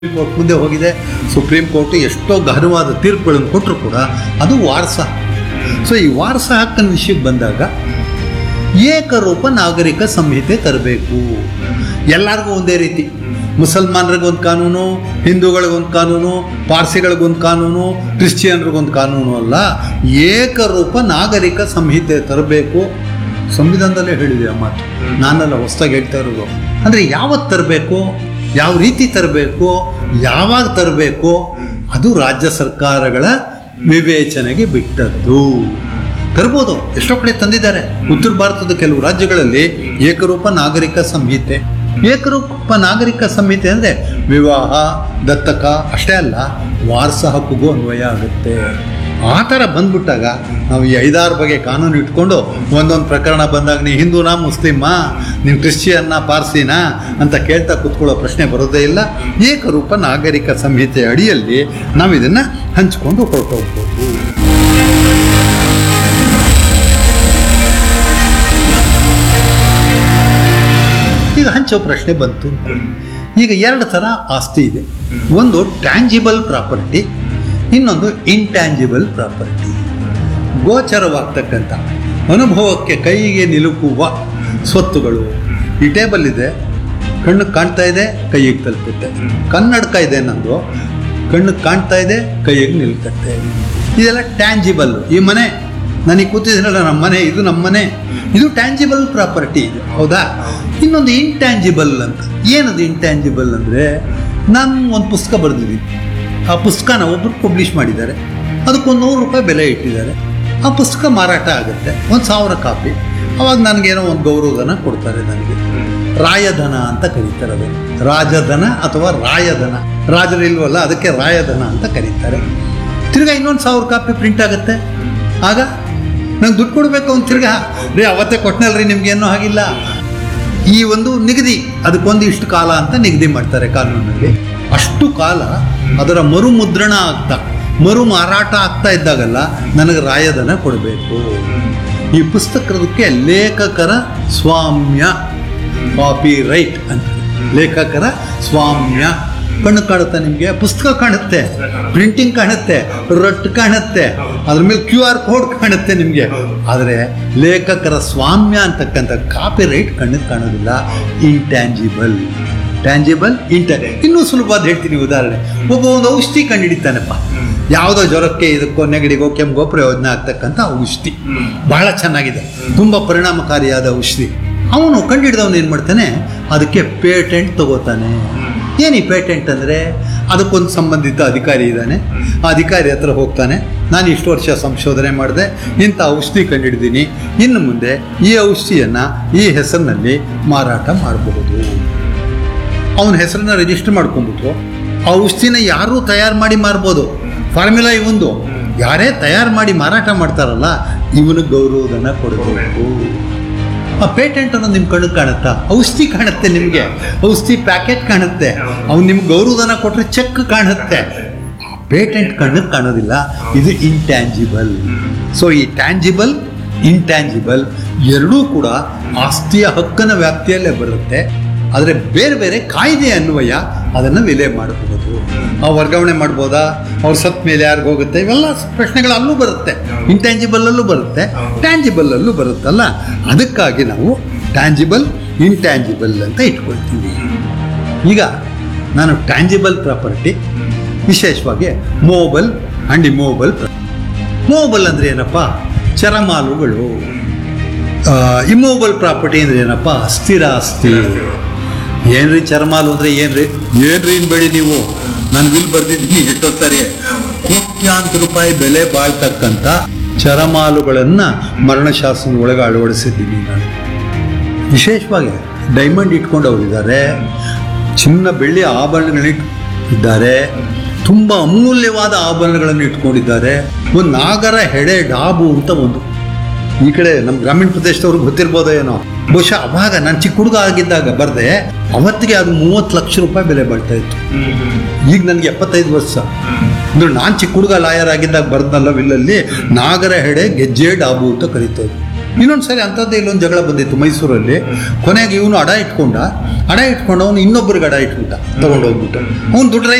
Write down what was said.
supreme court ಮುಂದೆ ಹೋಗಿದೆ supreme court ಎಷ್ಟೋ ಗಹನವಾದ ತೀರ್ಪುಗಳನ್ನು ಕೊಟ್ಟರು ಕೂಡ ಅದು ವಾರಸ ಸೊ ಈ ವಾರಸ ಹಕ್ಕಿನ ವಿಷಯಕ್ಕೆ ಬಂದಾಗ ಏಕರೂಪ ನಾಗರಿಕ ಸಂಹಿತೆ ತರಬೇಕು ಎಲ್ಲರಿಗೂ ಒಂದೇ ರೀತಿ ಮುಸಲ್ಮಾನರಿಗೊಂದು ಕಾನೂನು ಹಿಂದೂಗಳಿಗೊಂದು ಕಾನೂನು ಪಾರ್ಸಿಗಳಿಗೊಂದು ಕಾನೂನು ಕ್ರಿಶ್ಚಿಯನ್ರಿಗೊಂದು ಕಾನೂನು ಅಲ್ಲ ಏಕರೂಪ ನಾಗರಿಕ ಸಂಹಿತೆ ತರಬೇಕು ಸಂವಿಧಾನದಲ್ಲೇ ಹೇಳಿದೆ ಆ ಮಾತು ನಾನೆಲ್ಲ ಹೊಸ್ದಾಗಿ ಹೇಳ್ತಾ ಇರೋದು ಅಂದರೆ ಯಾವತ್ತು ತರಬೇಕು ಯಾವ ರೀತಿ ತರಬೇಕು ಯಾವಾಗ ತರಬೇಕು ಅದು ರಾಜ್ಯ ಸರ್ಕಾರಗಳ ವಿವೇಚನೆಗೆ ಬಿಟ್ಟದ್ದು ತರ್ಬೋದು ಎಷ್ಟೋ ಕಡೆ ತಂದಿದ್ದಾರೆ ಉತ್ತರ ಭಾರತದ ಕೆಲವು ರಾಜ್ಯಗಳಲ್ಲಿ ಏಕರೂಪ ನಾಗರಿಕ ಸಂಹಿತೆ ಏಕರೂಪ ನಾಗರಿಕ ಸಂಹಿತೆ ಅಂದರೆ ವಿವಾಹ ದತ್ತಕ ಅಷ್ಟೇ ಅಲ್ಲ ವಾರಸ ಹಕ್ಕಿಗೂ ಅನ್ವಯ ಆಗುತ್ತೆ ಆ ಥರ ಬಂದ್ಬಿಟ್ಟಾಗ ನಾವು ಈ ಐದಾರು ಬಗೆ ಕಾನೂನು ಇಟ್ಕೊಂಡು ಒಂದೊಂದು ಪ್ರಕರಣ ಬಂದಾಗ ನೀ ಹಿಂದೂನಾ ಮುಸ್ಲಿಮಾ ನೀನು ಕ್ರಿಶ್ಚಿಯನ್ನ ಪಾರ್ಸಿನಾ ಅಂತ ಕೇಳ್ತಾ ಕೂತ್ಕೊಳ್ಳೋ ಪ್ರಶ್ನೆ ಬರೋದೇ ಇಲ್ಲ ಏಕರೂಪ ನಾಗರಿಕ ಸಂಹಿತೆ ಅಡಿಯಲ್ಲಿ ನಾವು ಇದನ್ನು ಹಂಚ್ಕೊಂಡು ಹೊರಟೋಗ್ಬೋದು ಈಗ ಹಂಚೋ ಪ್ರಶ್ನೆ ಬಂತು ಈಗ ಎರಡು ಥರ ಆಸ್ತಿ ಇದೆ ಒಂದು ಟ್ಯಾಂಜಿಬಲ್ ಪ್ರಾಪರ್ಟಿ ಇನ್ನೊಂದು ಇಂಟ್ಯಾಂಜಿಬಲ್ ಪ್ರಾಪರ್ಟಿ ಗೋಚರವಾಗ್ತಕ್ಕಂಥ ಅನುಭವಕ್ಕೆ ಕೈಗೆ ನಿಲುಕುವ ಸ್ವತ್ತುಗಳು ಈ ಟೇಬಲ್ ಇದೆ ಕಣ್ಣು ಕಾಣ್ತಾ ಇದೆ ಕೈಗೆ ತಲುಪುತ್ತೆ ಕನ್ನಡಕ ಇದೆ ನಂದು ಕಣ್ಣು ಕಾಣ್ತಾ ಇದೆ ಕೈಗೆ ನಿಲ್ಕತ್ತೆ ಇದೆಲ್ಲ ಟ್ಯಾಂಜಿಬಲ್ ಈ ಮನೆ ನನಗೆ ಕೂತಿದ್ದೀನಲ್ಲ ನಮ್ಮ ಮನೆ ಇದು ನಮ್ಮ ಮನೆ ಇದು ಟ್ಯಾಂಜಿಬಲ್ ಪ್ರಾಪರ್ಟಿ ಇದು ಹೌದಾ ಇನ್ನೊಂದು ಇಂಟ್ಯಾಂಜಿಬಲ್ ಅಂತ ಏನದು ಇಂಟ್ಯಾಂಜಿಬಲ್ ಅಂದರೆ ನಾನು ಒಂದು ಪುಸ್ತಕ ಬರೆದಿದ್ದೀನಿ ಆ ಪುಸ್ತಕನ ಒಬ್ಬರು ಪಬ್ಲಿಷ್ ಮಾಡಿದ್ದಾರೆ ಅದಕ್ಕೊಂದು ನೂರು ರೂಪಾಯಿ ಬೆಲೆ ಇಟ್ಟಿದ್ದಾರೆ ಆ ಪುಸ್ತಕ ಮಾರಾಟ ಆಗುತ್ತೆ ಒಂದು ಸಾವಿರ ಕಾಪಿ ಅವಾಗ ನನಗೇನೋ ಒಂದು ಗೌರವಧನ ಕೊಡ್ತಾರೆ ನನಗೆ ರಾಯಧನ ಅಂತ ಕರೀತಾರೆ ಅದನ್ನು ರಾಜಧನ ಅಥವಾ ರಾಯಧನ ರಾಜರಿಲ್ವಲ್ಲ ಅದಕ್ಕೆ ರಾಯಧನ ಅಂತ ಕರೀತಾರೆ ತಿರ್ಗಾ ಇನ್ನೊಂದು ಸಾವಿರ ಕಾಪಿ ಪ್ರಿಂಟ್ ಆಗುತ್ತೆ ಆಗ ನಂಗೆ ದುಡ್ಡು ಕೊಡಬೇಕು ಅವ್ನು ತಿರ್ಗಾ ರೀ ಅವತ್ತೇ ಕೊಟ್ಟನಲ್ರಿ ನಿಮ್ಗೇನೂ ಆಗಿಲ್ಲ ಈ ಒಂದು ನಿಗದಿ ಅದಕ್ಕೊಂದು ಇಷ್ಟು ಕಾಲ ಅಂತ ನಿಗದಿ ಮಾಡ್ತಾರೆ ಕಾನೂನಲ್ಲಿ ಅಷ್ಟು ಕಾಲ ಅದರ ಮರುಮುದ್ರಣ ಆಗ್ತಾ ಮರು ಮಾರಾಟ ಆಗ್ತಾ ಇದ್ದಾಗಲ್ಲ ನನಗೆ ರಾಯಧನ ಕೊಡಬೇಕು ಈ ಪುಸ್ತಕದಕ್ಕೆ ಲೇಖಕರ ಸ್ವಾಮ್ಯ ಕಾಪಿ ರೈಟ್ ಅಂತ ಲೇಖಕರ ಸ್ವಾಮ್ಯ ಕಣ್ಣು ಕಾಣುತ್ತೆ ನಿಮಗೆ ಪುಸ್ತಕ ಕಾಣುತ್ತೆ ಪ್ರಿಂಟಿಂಗ್ ಕಾಣುತ್ತೆ ರೊಟ್ಟು ಕಾಣುತ್ತೆ ಅದ್ರ ಮೇಲೆ ಕ್ಯೂ ಆರ್ ಕೋಡ್ ಕಾಣುತ್ತೆ ನಿಮಗೆ ಆದರೆ ಲೇಖಕರ ಸ್ವಾಮ್ಯ ಅಂತಕ್ಕಂಥ ಕಾಪಿ ರೈಟ್ ಕಣ್ಣಿಗೆ ಕಾಣೋದಿಲ್ಲ ಇಂಟ್ಯಾಂಜಿಬಲ್ ಟ್ಯಾಂಜಿಬಲ್ ಇಂಟ ಇನ್ನೂ ಸುಲಭವಾದ ಹೇಳ್ತೀನಿ ಉದಾಹರಣೆ ಒಬ್ಬ ಒಂದು ಔಷಧಿ ಕಂಡುಹಿಡಿತಾನಪ್ಪ ಯಾವುದೋ ಜ್ವರಕ್ಕೆ ಇದಕ್ಕೋ ನೆಗಡಿಗೋ ಕೆಮ್ಗೋ ಪ್ರಯೋಜನ ಆಗ್ತಕ್ಕಂಥ ಔಷಧಿ ಬಹಳ ಚೆನ್ನಾಗಿದೆ ತುಂಬ ಪರಿಣಾಮಕಾರಿಯಾದ ಔಷಧಿ ಅವನು ಕಂಡುಹಿಡಿದವನು ಏನು ಮಾಡ್ತಾನೆ ಅದಕ್ಕೆ ಪೇಟೆಂಟ್ ತಗೋತಾನೆ ಏನು ಈ ಪೇಟೆಂಟ್ ಅಂದರೆ ಅದಕ್ಕೊಂದು ಸಂಬಂಧಿತ ಅಧಿಕಾರಿ ಇದ್ದಾನೆ ಆ ಅಧಿಕಾರಿ ಹತ್ರ ಹೋಗ್ತಾನೆ ನಾನು ಇಷ್ಟು ವರ್ಷ ಸಂಶೋಧನೆ ಮಾಡಿದೆ ಇಂಥ ಔಷಧಿ ಕಂಡುಹಿಡಿದೀನಿ ಇನ್ನು ಮುಂದೆ ಈ ಔಷಧಿಯನ್ನು ಈ ಹೆಸರಿನಲ್ಲಿ ಮಾರಾಟ ಮಾಡಬಹುದು ಅವನ ಹೆಸರನ್ನ ರಿಜಿಸ್ಟರ್ ಮಾಡ್ಕೊಂಡ್ಬಿಟ್ಟು ಆ ಔಷಧಿನ ಯಾರೂ ತಯಾರು ಮಾಡಿ ಮಾರ್ಬೋದು ಫಾರ್ಮುಲಾ ಇವೊಂದು ಯಾರೇ ತಯಾರು ಮಾಡಿ ಮಾರಾಟ ಮಾಡ್ತಾರಲ್ಲ ಇವನು ಗೌರವಧನ ಕೊಡಬೇಕು ಆ ಪೇಟೆಂಟ್ ಅನ್ನೋದು ನಿಮ್ಮ ಕಣ್ಣಿಗೆ ಕಾಣುತ್ತಾ ಔಷಧಿ ಕಾಣುತ್ತೆ ನಿಮಗೆ ಔಷಧಿ ಪ್ಯಾಕೆಟ್ ಕಾಣುತ್ತೆ ಅವ್ನು ನಿಮ್ಗೆ ಗೌರವಧನ ಕೊಟ್ಟರೆ ಚೆಕ್ ಕಾಣುತ್ತೆ ಪೇಟೆಂಟ್ ಕಣ್ಣಿಗೆ ಕಾಣೋದಿಲ್ಲ ಇದು ಇಂಟ್ಯಾಂಜಿಬಲ್ ಸೊ ಈ ಟ್ಯಾಂಜಿಬಲ್ ಇಂಟ್ಯಾಂಜಿಬಲ್ ಎರಡೂ ಕೂಡ ಆಸ್ತಿಯ ಹಕ್ಕನ ವ್ಯಾಪ್ತಿಯಲ್ಲೇ ಬರುತ್ತೆ ಆದರೆ ಬೇರೆ ಬೇರೆ ಕಾಯ್ದೆ ಅನ್ವಯ ಅದನ್ನು ವಿಲೆ ಮಾಡಬಹುದು ಆ ವರ್ಗಾವಣೆ ಮಾಡ್ಬೋದಾ ಅವ್ರು ಸತ್ ಮೇಲೆ ಯಾರಿಗೂ ಹೋಗುತ್ತೆ ಇವೆಲ್ಲ ಪ್ರಶ್ನೆಗಳು ಅಲ್ಲೂ ಬರುತ್ತೆ ಇಂಟ್ಯಾಂಜಿಬಲ್ಲಲ್ಲೂ ಬರುತ್ತೆ ಟ್ಯಾಂಜಿಬಲ್ಲಲ್ಲೂ ಬರುತ್ತಲ್ಲ ಅದಕ್ಕಾಗಿ ನಾವು ಟ್ಯಾಂಜಿಬಲ್ ಇಂಟ್ಯಾಂಜಿಬಲ್ ಅಂತ ಇಟ್ಕೊಳ್ತೀವಿ ಈಗ ನಾನು ಟ್ಯಾಂಜಿಬಲ್ ಪ್ರಾಪರ್ಟಿ ವಿಶೇಷವಾಗಿ ಮೋಬಲ್ ಆ್ಯಂಡ್ ಇಮೋಬಲ್ ಮೋಬಲ್ ಅಂದರೆ ಏನಪ್ಪ ಚರಮಾಲುಗಳು ಇಮೋಬಲ್ ಪ್ರಾಪರ್ಟಿ ಅಂದರೆ ಏನಪ್ಪ ಸ್ಥಿರ ಆಸ್ತಿ ಏನ್ರಿ ಚರ್ಮಾಲು ಅಂದರೆ ಏನ್ರಿ ಏನ್ರಿ ಬೇಡಿ ನೀವು ನಾನು ಬಿಲ್ ಬರ್ದಿದ್ದೀನಿ ಎಷ್ಟೊತ್ತಾರೆ ಕೋಟ್ಯಾಂತರ ರೂಪಾಯಿ ಬೆಲೆ ಬಾಳ್ತಕ್ಕಂಥ ಚರಮಾಲುಗಳನ್ನು ಮರಣಶಾಸನ ಒಳಗೆ ಅಳವಡಿಸಿದ್ದೀನಿ ನಾನು ವಿಶೇಷವಾಗಿ ಡೈಮಂಡ್ ಇಟ್ಕೊಂಡವರಿದ್ದಾರೆ ಚಿನ್ನ ಬೆಳ್ಳಿ ಆಭರಣಗಳನ್ನ ಇದ್ದಾರೆ ತುಂಬ ಅಮೂಲ್ಯವಾದ ಆಭರಣಗಳನ್ನು ಇಟ್ಕೊಂಡಿದ್ದಾರೆ ಒಂದು ನಾಗರ ಹೆಡೆ ಡಾಬು ಅಂತ ಒಂದು ಈ ಕಡೆ ನಮ್ಮ ಗ್ರಾಮೀಣ ಪ್ರದೇಶದವ್ರಿಗೆ ಗೊತ್ತಿರ್ಬೋದೋ ಏನೋ ಬಹುಶಃ ಅವಾಗ ನಾನು ಚಿಕ್ಕ ಹುಡುಗ ಆಗಿದ್ದಾಗ ಬರ್ದೆ ಅವತ್ತಿಗೆ ಅದು ಮೂವತ್ತು ಲಕ್ಷ ರೂಪಾಯಿ ಬೆಲೆ ಬಾಳ್ತಾ ಇತ್ತು ಈಗ ನನಗೆ ಎಪ್ಪತ್ತೈದು ವರ್ಷ ಅಂದ್ರೆ ನಾನು ಚಿಕ್ಕ ಹುಡುಗ ಲಾಯರ್ ಆಗಿದ್ದಾಗ ಬರ್ದಲ್ಲ ವಿಲ್ಲಲ್ಲಿ ನಾಗರ ಹೆಡೆ ಗೆಜ್ಜೆ ಡಾಬು ಅಂತ ಕರೀತಾ ಇದ್ರು ಇನ್ನೊಂದು ಸರಿ ಅಂಥದ್ದೇ ಇಲ್ಲೊಂದು ಜಗಳ ಬಂದಿತ್ತು ಮೈಸೂರಲ್ಲಿ ಕೊನೆಗೆ ಇವನು ಅಡ ಇಟ್ಕೊಂಡ ಅಡ ಇಟ್ಕೊಂಡು ಅವನು ಇನ್ನೊಬ್ಬರಿಗೆ ಅಡ ಇಟ್ಬಿಟ್ಟ ತಗೊಂಡೋಗ್ಬಿಟ್ಟು ಅವ್ನು ದುಡ್ಡು